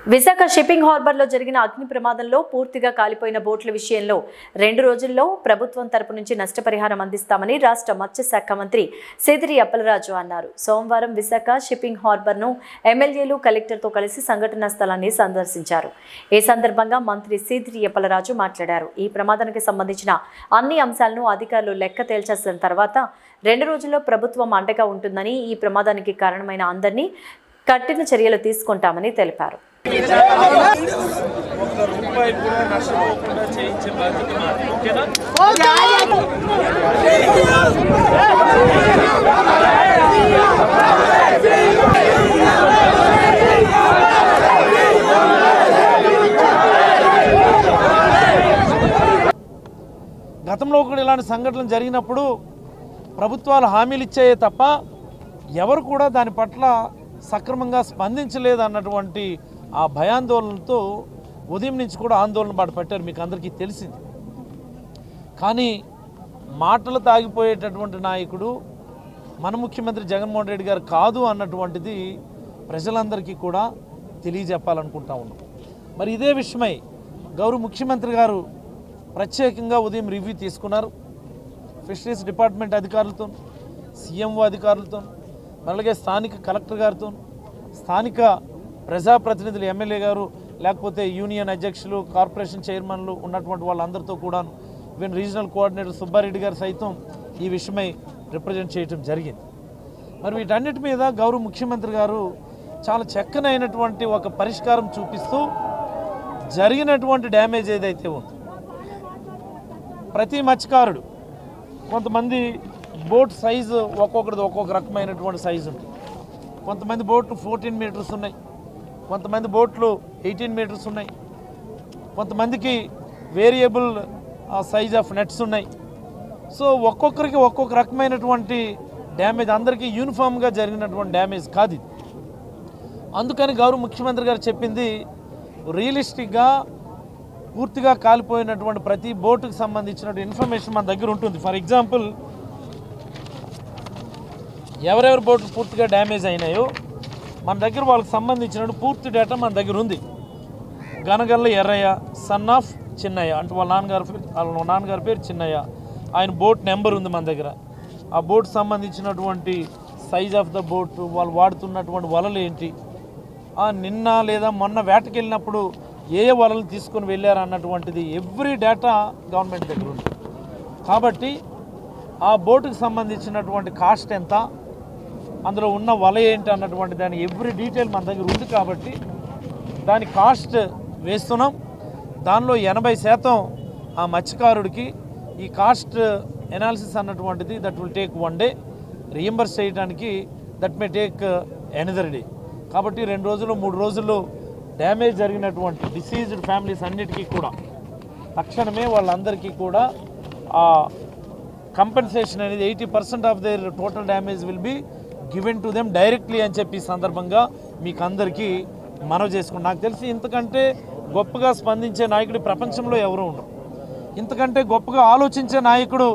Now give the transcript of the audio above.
Visakha shipping హార్బర్లో జరిగిన అగ్ని ప్రమాదంలో పూర్తిగా కాలిపోయిన బోట్ల విషయంలో రెండు రోజుల్లో ప్రభుత్వం తరపు నుంచి నష్టపరిహారం అందిస్తామని రాష్ట్ర మత్స్యశాఖ మంత్రి సేదిరి అప్పలరాజు అన్నారు సోమవారం విశాఖ షిప్పింగ్ హార్బర్ను ఎమ్మెల్యేలు కలెక్టర్తో కలిసి సంఘటనా స్థలాన్ని సందర్శించారు ఈ సందర్భంగా మంత్రి సేదిరి అప్పలరాజు మాట్లాడారు ఈ ప్రమాదానికి సంబంధించిన అన్ని అంశాలను అధికారులు లెక్క తేల్చేసిన తర్వాత రెండు రోజుల్లో ప్రభుత్వం అండగా ఉంటుందని ఈ ప్రమాదానికి కారణమైన అందరినీ కఠిన చర్యలు తీసుకుంటామని తెలిపారు ఒక్క రూపాయి కూడా నష్టపోకుండా చేయించే బాధ్యత మాది ఓకేనా గతంలో కూడా ఇలాంటి సంఘటనలు జరిగినప్పుడు ప్రభుత్వాలు హామీలు ఇచ్చాయే తప్ప ఎవరు కూడా దాని పట్ల సక్రమంగా స్పందించలేదు అన్నటువంటి ఆ భయాందోళనతో ఉదయం నుంచి కూడా ఆందోళన బాట పెట్టారు మీకు అందరికీ తెలిసింది కానీ మాటలు తాగిపోయేటటువంటి నాయకుడు మన ముఖ్యమంత్రి జగన్మోహన్ రెడ్డి గారు కాదు అన్నటువంటిది ప్రజలందరికీ కూడా తెలియజెప్పాలనుకుంటా ఉన్నాం మరి ఇదే విషయమై గౌరవ ముఖ్యమంత్రి గారు ప్రత్యేకంగా ఉదయం రివ్యూ తీసుకున్నారు ఫిషరీస్ డిపార్ట్మెంట్ అధికారులతో సీఎంఓ అధికారులతో అలాగే స్థానిక కలెక్టర్ గారితో స్థానిక ప్రజాప్రతినిధులు ఎమ్మెల్యే గారు లేకపోతే యూనియన్ అధ్యక్షులు కార్పొరేషన్ చైర్మన్లు ఉన్నటువంటి వాళ్ళందరితో కూడా ఈవెన్ రీజనల్ కోఆర్డినేటర్ సుబ్బారెడ్డి గారు సైతం ఈ విషయమై రిప్రజెంట్ చేయడం జరిగింది మరి వీటన్నిటి మీద గౌరవ ముఖ్యమంత్రి గారు చాలా చక్కనైనటువంటి ఒక పరిష్కారం చూపిస్తూ జరిగినటువంటి డ్యామేజ్ ఏదైతే ఉందో ప్రతి మత్స్యకారుడు కొంతమంది బోట్ సైజు ఒక్కొక్కరిది ఒక్కొక్క రకమైనటువంటి సైజు ఉంటుంది కొంతమంది బోట్లు ఫోర్టీన్ మీటర్స్ ఉన్నాయి కొంతమంది బోట్లు ఎయిటీన్ మీటర్స్ ఉన్నాయి కొంతమందికి వేరియబుల్ సైజ్ ఆఫ్ నెట్స్ ఉన్నాయి సో ఒక్కొక్కరికి ఒక్కొక్క రకమైనటువంటి డ్యామేజ్ అందరికీ యూనిఫామ్గా జరిగినటువంటి డ్యామేజ్ కాదు ఇది అందుకని గౌరవ ముఖ్యమంత్రి గారు చెప్పింది రియలిస్టిక్గా పూర్తిగా కాలిపోయినటువంటి ప్రతి బోటుకు సంబంధించిన ఇన్ఫర్మేషన్ మన దగ్గర ఉంటుంది ఫర్ ఎగ్జాంపుల్ ఎవరెవరి బోట్లు పూర్తిగా డ్యామేజ్ అయినాయో మన దగ్గర వాళ్ళకి సంబంధించిన పూర్తి డేటా మన దగ్గర ఉంది గనగల్ల ఎర్రయ్య సన్ ఆఫ్ చిన్నయ్య అంటే వాళ్ళ నాన్నగారి పేరు వాళ్ళ నాన్నగారి పేరు చిన్నయ్య ఆయన బోట్ నెంబర్ ఉంది మన దగ్గర ఆ బోట్ సంబంధించినటువంటి సైజ్ ఆఫ్ ద బోట్ వాళ్ళు వాడుతున్నటువంటి వలలు ఏంటి ఆ నిన్న లేదా మొన్న వేటకి వెళ్ళినప్పుడు ఏ ఏ వలలు తీసుకొని వెళ్ళారు అన్నటువంటిది ఎవ్రీ డేటా గవర్నమెంట్ దగ్గర ఉంది కాబట్టి ఆ బోటుకు సంబంధించినటువంటి కాస్ట్ ఎంత అందులో ఉన్న వల ఏంటి అన్నటువంటి దాని ఎవ్రీ డీటెయిల్ మన దగ్గర ఉంది కాబట్టి దాని కాస్ట్ వేస్తున్నాం దానిలో ఎనభై శాతం ఆ మత్స్యకారుడికి ఈ కాస్ట్ ఎనాలిసిస్ అన్నటువంటిది that will take one day reimburse చేయడానికి that may take another day కాబట్టి రెండు రోజులు మూడు రోజుల్లో డ్యామేజ్ జరిగినటువంటి డిసీజ్డ్ ఫ్యామిలీస్ అన్నిటికీ కూడా తక్షణమే వాళ్ళందరికీ కూడా ఆ కంపెన్సేషన్ అనేది eighty percent of their total damage will be given to them directly అని చెప్పి ఈ సందర్భంగా మీకు అందరికీ మనవి చేసుకున్నాను నాకు తెలిసి ఇంతకంటే గొప్పగా స్పందించే నాయకుడు ఈ ప్రపంచంలో ఎవరు ఉండరు ఇంతకంటే గొప్పగా ఆలోచించే నాయకుడు